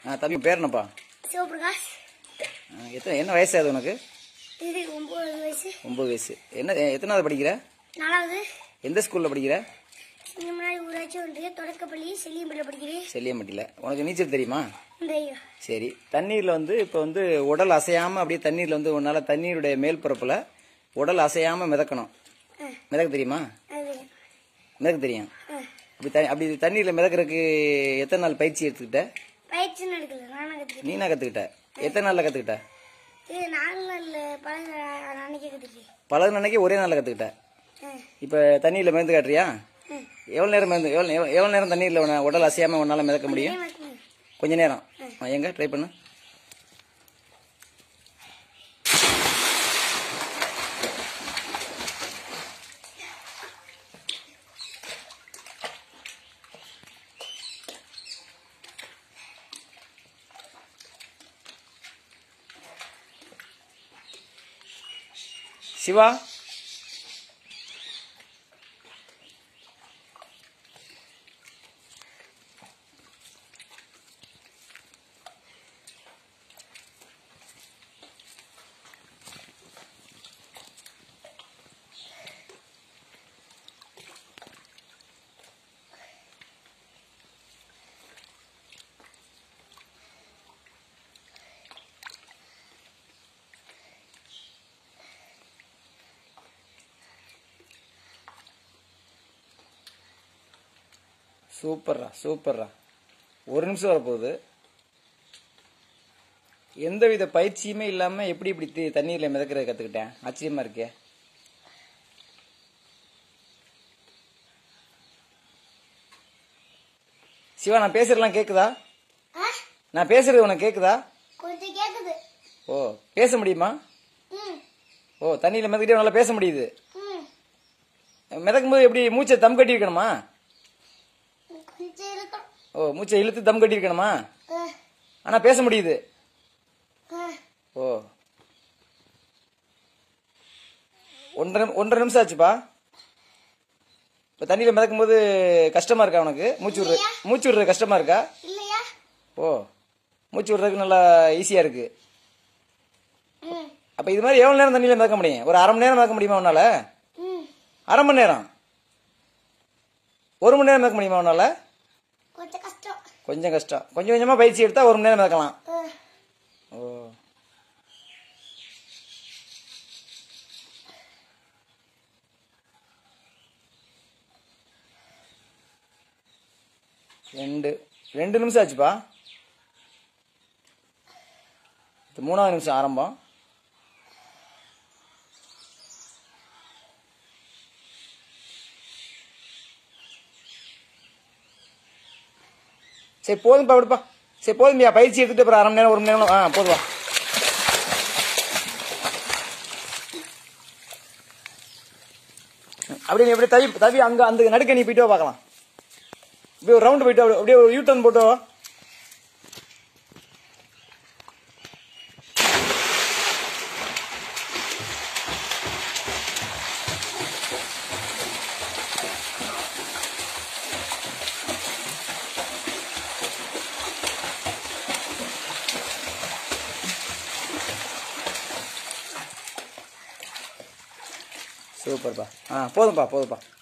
ஆ தம்பி பேர் என்னப்பா சிவபிரகாஷ் ஆ, எத்தனை என்ன வயசாகுது உனக்கு இது ஒன்பது வயசு ஒம்பது வயசு என்ன எ- எத்தனாவது படிக்கிற நாலாவது எந்த ஸ்கூலில் படிக்கிற இங்க முன்னாடி ஊராட்சி ஒன்றிய தொடக்கப்பள்ளி செல்லியம்பள்ளி படிக்கிறேன் செல்லியம்பட்டியில் உனக்கு நீச்சல் தெரியுமா இந்த சரி தண்ணீரில் வந்து இப்போ வந்து உடல் அசையாமல் அப்படியே தண்ணீரில் வந்து உன்னால் தண்ணீருடைய மேல் பரப்பில் உடல் அசையாமல் மிதக்கணும் ஆ. மிதக்க தெரியுமா அது மிதக்க தெரியும் ஆ. அப்படி த அப்படி தண்ணீரில் மிதக்கிறதுக்கு எத்தனை நாள் பயிற்சி எடுத்துக்கிட்ட பயிற்சி நடக்கல நானும் கற்றுக்கிட்டேன் நீனா கற்றுக்கிட்ட எத்தனை நாளில் கற்றுக்கிட்ட இது நாலு நாள் பல அன்னைக்கு கற்றுக்கிட்டேன் பல நாளைக்கு ஒரே நாளில் கற்றுக்கிட்ட ஆ இப்போ தண்ணியில் மிதந்து காட்டுறியா ம். எவ்வளோ நேரம் மிதந்து எவ்வளோ எவ்வளோ- எவ்வளோ நேரம் தண்ணீரில் உன்னை உடல் அசையாமல் உன்னால் மிதக்க முடியும் இதே மாதிரி கொஞ்ச நேரம் ஆ, எங்க ட்ரை பண்ணு சிவா சூப்பர்ரா சூப்பர்ரா ஒரு நிமிஷம் வரப்போகுது எந்தவித பயிற்சியுமே இல்லாம எப்படி இப்படி தி- தண்ணீர்ல மிதக்கிறத கத்துக்கிட்டேன் ஆச்சரியமா இருக்கே சிவா நான் பேசுறதெல்லாம் கேக்குதா ஆ நான் பேசுறது உனக்கு கேக்குதா கொஞ்சம் கேட்குது ஓ பேச முடியுமா ம் ஓ தண்ணியில மிதக்கிட்டே நல்லா பேச முடியுது ம் மிதக்கும் போது எப்படி மூச்சை தம் கட்டி இருக்கணுமா கொஞ்சம் இருக்கும் ஓ மூச்சை இழுத்து தம் கட்டி இருக்கணுமா ஆ ஆனா பேச முடியுது ஆ ஓ ஒன்றரை ஒன்றரை நிமிஷம் ஆச்சுப்பா இப்போ தண்ணியில் மிதக்கும்போது கஷ்டமா இருக்கா உனக்கு மூச்சு விடுற மூச்சு விடுறது கஷ்டமா இருக்கா இல்லையா ஓ மூச்சு விடுறதுக்கு நல்லா ஈஸியா இருக்கு ம் அப்போ இது மாதிரி எவ்வளோ நேரம் தண்ணியில் மிதக்க முடியும் ஒரு அரை மணி நேரம் மிதக்க முடியுமா உன்னால ம் அரை மணி நேரம் ஒரு மணி நேரம் மிதக்க முடியுமா உன்னால கொஞ்சம் கஷ்டம் கொஞ்சம் கஷ்டம் கொஞ்சம் கொஞ்சமா பயிற்சி எடுத்தா ஒரு மணி நேரம் மிதக்கலாம் ஆ ஓ ரெண்டு ரெண்டு நிமிஷம் ஆச்சுப்பா இது மூணாவது நிமிஷம் ஆரம்பம் சரி போதும்பா விடுப்பா சரி போதும்பியா பயிற்சி எடுத்துட்டு அப்புறம் அரை மணி நேரம் ஒரு மணி நேரம் ஆ போதுவா அப்படியே நீ அப்படியே தவி தவி அங்க அந்த நடுக்க நீ போயிட்டு வா பார்க்கலாம் அப்படியே ஒரு ரவுண்டு போயிட்டு வா, அப்படியே ஒரு யூ டர்ன் போட்டு வா. சூப்பர்ப்பா ஆ போதும்பா போதும்பா